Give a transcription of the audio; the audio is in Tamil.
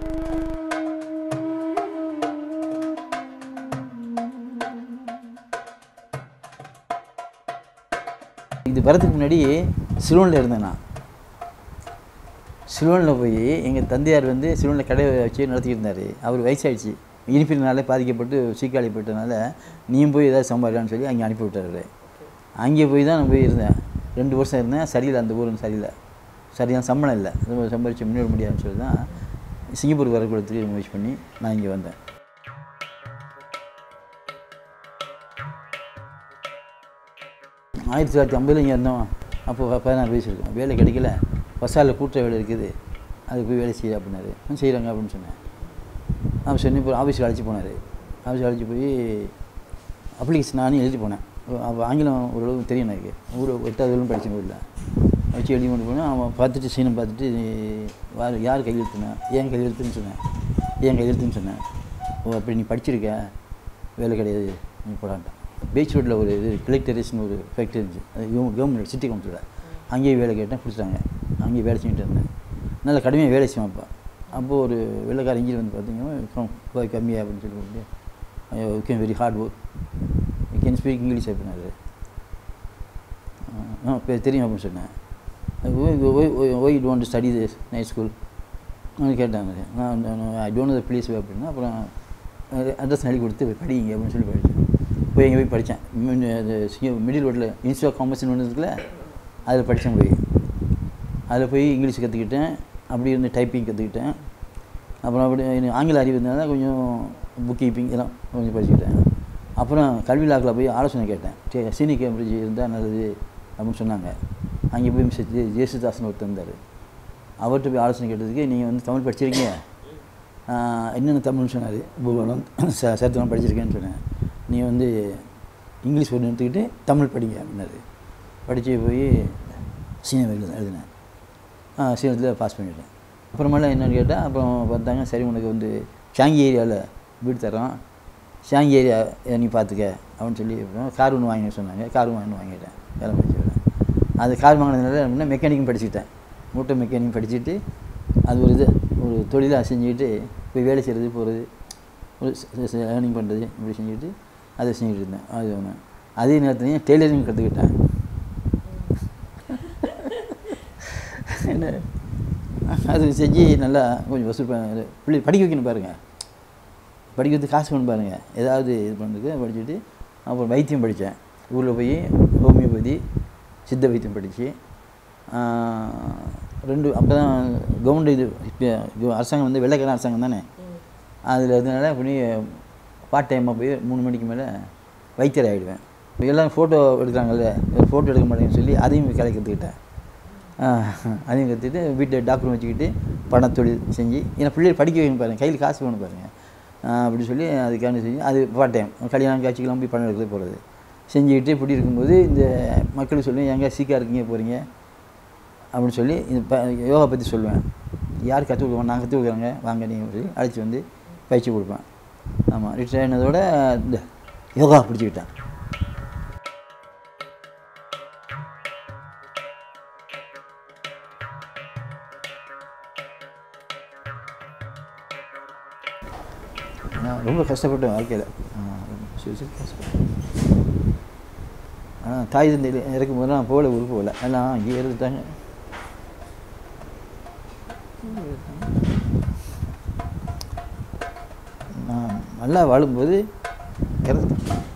இது வரதுக்கு முன்னாடி சிலோனில் இருந்தேன் நான் சிலோனில் போய் எங்கள் தந்தையார் வந்து சிலோனில் கடை வச்சு நடத்திட்டு இருந்தார் அவர் வயசாயிடுச்சு இனிப்பினாலே பாதிக்கப்பட்டு சீக்காளி போயிட்டனால நீயும் போய் ஏதாவது சம்பாதிக்கலான்னு சொல்லி அங்கே அனுப்பி விட்டார் அவரு. அங்கே போய் தான் நான் போய் இருந்தேன் ரெண்டு வருஷம் இருந்தேன் சரியில்லை அந்த ஊரும் சரியில்லை சரியான சம்பளம் இல்லை ரொம்ப சம்பாதிச்சு முன்னேற முடியாதுன்னு சொல்லி தான் சிங்கப்பூர் வர கொடுத்துட்டு முயற்சி பண்ணி நான் இங்கே வந்தேன் ஆயிரத்தி தொள்ளாயிரத்தி ஐம்பதுல இங்கே இருந்தோம் அப்போ பதினாறு வயசு இருக்கும் வேலை கிடைக்கல பசாலில் கூட்டுற வேலை இருக்குது அதுக்கு போய் வேலை செய்ய அப்படின்னாரு "ம், செய்கிறாங்க அப்படின்னு சொன்னேன் அப்போ சொன்னி இப்போ ஆஃபீஸில் அழைச்சி போனார் ஆஃபீஸில் அழைச்சி போய் அப்ளிகேஷன் நானே எழுதி போனேன் அப்போ ஆங்கிலம் ஓரளவு தெரியும் எனக்கு ஊர் எட்டாவது வரலும் படிச்சேன் ஊரில் வச்சு எழுதி கொண்டு போனேன் அவன் பார்த்துட்டு சீனம் பார்த்துட்டு யார் யார் கையெழுத்துனா ஏன் கையெழுத்துன்னு சொன்னேன் ஏன் கையெழுத்துன்னு சொன்னேன் ஓ அப்படி நீ படிச்சிருக்க வேலை கிடையாது நீ போடான்ட்டான் பீச் ரோட்டில் ஒரு இது கிளெக்டரிஸ்னு ஒரு ஃபேக்ட்ரி இருந்துச்சு அது கவர்மெண்ட் சிட்டி கவுன்சிலில் அங்கேயே வேலை கேட்டேன் கொடுத்துட்டாங்க அங்கேயே வேலை செஞ்சுட்டு இருந்தேன் நல்லா கடுமையாக வேலை செய்வேன் அப்போ அப்போது ஒரு வெள்ளைக்கார இன்ஜினியர் வந்து பார்த்தீங்கன்னா போய் கம்மியாக அப்படின்னு சொல்லி you can very hard work you can speak English அப்படின்னாரு ஆ இப்போ தெரியும் அப்படின்னு சொன்னேன் why do want study this night school நான் கேட்டாங்க நான் ஐ டோன்ட் த ப்ளீஸ் அப்படின்னா அப்புறம் அட்ரஸ் எழுதி கொடுத்து போய் படிங்க அப்படின்னு சொல்லி படித்தேன் போய் எங்கே போய் படித்தேன் மிடில் ரோட்டில் இன்ஸ்டியூட் ஆஃப் காமர்ஸ்னு ஒன்று இருக்குல்ல அதில் படித்தேன் போய் அதில் போய் இங்கிலீஷ் கற்றுக்கிட்டேன் அப்படி இருந்து டைப்பிங் கற்றுக்கிட்டேன் அப்புறம் அப்படி எனக்கு ஆங்கில அறிவு இருந்தால் கொஞ்சம் புக் கீப்பிங் இதெல்லாம் கொஞ்சம் படிச்சுக்கிட்டேன் அப்புறம் கல்வி லாக்கில் போய் ஆலோசனை கேட்டேன் டே சீனி கேம்பிரிட்ஜ் இருந்தால் நல்லது அப்படின்னு சொன்னாங்க அங்கே போய் மிஸ்டர் ஜே ஜேசுதாஸ்னு ஒருத்தர் இருந்தார் அவர்கிட்ட போய் ஆலோசனை கேட்டதுக்கு நீங்கள் வந்து தமிழ் படிச்சிருக்கீங்க ஆஹ் என்னென்ன தமிழ்னு சொன்னார் பூகோளம் ச சரித்திரம் படிச்சிருக்கேன்னு சொன்னேன் நீ வந்து இங்கிலீஷ் ஒன்று எடுத்துக்கிட்டு தமிழ் படிங்க அப்படின்னாரு படித்து போய் சீனியர் எழுத எழுதினேன் சீனியத்தில் பாஸ் பண்ணிட்டேன் அப்புறமேல என்னென்னு கேட்டால் அப்புறம் பார்த்தாங்க சரி உனக்கு வந்து ஷாங்கி ஏரியாவில் வீடு தரோம் ஷாங்கி ஏரியா நீ பார்த்துக்க அப்படின்னு சொல்லி அப்புறம் கார் ஒன்று வாங்கினு சொன்னாங்க கார் ஒன்று வாங்கிட்டேன் வேலை படிச்சுக்கிறேன் அது கார் வாங்கினதுனால என்ன மெக்கானிக்கும் படிச்சுக்கிட்டேன் மூட்டை மெக்கானிக் படிச்சுட்டு அது ஒரு இது ஒரு தொழிலாக செஞ்சுக்கிட்டு போய் வேலை செய்கிறது போகிறது ஒரு ஏர்னிங் பண்ணுறது இப்படி செஞ்சுக்கிட்டு அதை செஞ்சுட்டு இருந்தேன் அது ஒன்று அதே நேரத்துலையும் டெய்லரிங் கற்றுக்கிட்டேன் என்ன அது செஞ்சு நல்லா கொஞ்சம் வசூல் பண்ண பிள்ளை படிக்க வைக்கணும் பாருங்கள் படிக்கிறதுக்கு காசு வேணும் பாருங்கள் ஏதாவது இது பண்ணுறதுக்கு படிச்சுட்டு அப்புறம் வைத்தியம் படித்தேன் ஊரில் போய் ஹோமியோபதி சித்த வைத்தியம் படித்து ரெண்டு அப்போ தான் கவர்மெண்ட் இது இப்போ அரசாங்கம் வந்து வெள்ளைக்கார அரசாங்கம் தானே அதில் இருந்தனால அப்படி பார்ட் டைமாக போய் மூணு மணிக்கு மேலே வைத்தியர் ஆகிடுவேன் இப்போ எல்லாம் ஃபோட்டோ எடுக்கிறாங்கல்ல ஃபோட்டோ எடுக்க மாட்டேங்கன்னு சொல்லி அதையும் கலை கற்றுக்கிட்டேன் அதையும் கற்றுக்கிட்டு வீட்டில் டாக்டர் வச்சுக்கிட்டு பணத்தொழில் செஞ்சு ஏன்னா பிள்ளைகள் படிக்க வைக்கணும் பாருங்கள் கையில் காசு வேணும் பாருங்கள் அப்படி சொல்லி அதுக்கான செஞ்சு அது பார்ட் டைம் கல்யாணம் காட்சிக்கெல்லாம் போய் பணம் எடுக்கிறது போகிறது செஞ்சுக்கிட்டு இப்படி இருக்கும்போது இந்த மக்களுக்கு சொல்லுவேன் எங்கே சீக்காக இருக்கீங்க போகிறீங்க அப்படின்னு சொல்லி இந்த ப யோகா பற்றி சொல்லுவேன் யார் கற்றுக் கொடுக்குறோம் நான் கற்றுக் கொடுக்குறாங்க வாங்க நீங்கள் சொல்லி அழைச்சி வந்து பயிற்சி கொடுப்பேன் ஆமாம் ரிட்டையர் ஆனதோட இந்த யோகா பிடிச்சிக்கிட்டேன் நான் ரொம்ப கஷ்டப்பட்டேன் வாழ்க்கையில் கஷ்டப்பட்டேன் ஆனால் தாய் தந்தை இறக்கும் போது நான் போகல ஊருக்கு போகல எல்லாம் அங்கேயே இருந்துட்டாங்க நான் நல்லா வாழும்போது இறந்துட்டேன்